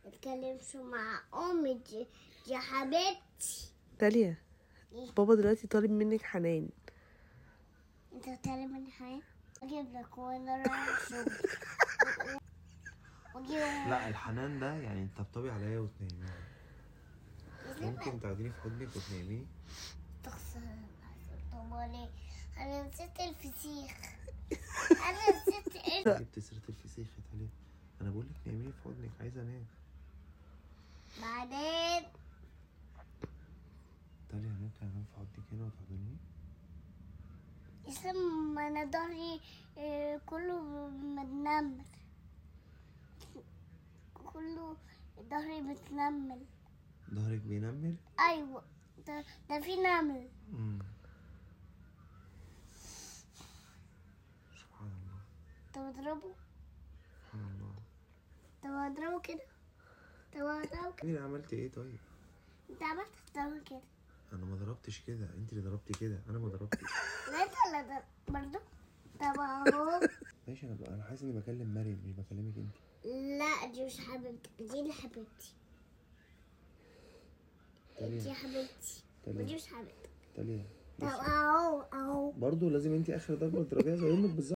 اتكلمش مع امي دي دي حبيبتي داليا إيه؟ بابا دلوقتي طالب منك حنان انت بتعلم مني حاجه اجيب لك وانا رايح الشغل واجيب لا الحنان ده يعني تطبطبي عليا وتنامي ممكن تاخديني في حضنك وتنامي تخسر طب ليه انا نسيت الفسيخ انا نسيت ايه جبت سيرة الفسيخ يا تاليا انا بقول لك نامي في حضنك عايزه انام بعدين تاليا ممكن انام في حضنك هنا وتحضني اسم انا ظهري آه، كله متنمل كله ظهري متنمل ظهرك بينمل ايوه ده, ده في نمل امم سبحان الله طب اضربه سبحان الله طب اضربه كده طب اضربه كده مين عملت ايه طيب انت عملت تضربه كده انا ما ضربتش كده انت اللي ضربتي كده انا ما ضربتش لا انت اللي ضرب برضه طب اهو ماشي انا انا حاسس اني بكلم مريم مش بكلمك انت لا دي مش حبيبتك دي اللي حبيبتي دي تاليا حبيبتي تاليا. ودي مش حبيبتك تاليا طب اهو اهو برضه لازم انت اخر ضربه تضربيها زي امك بالظبط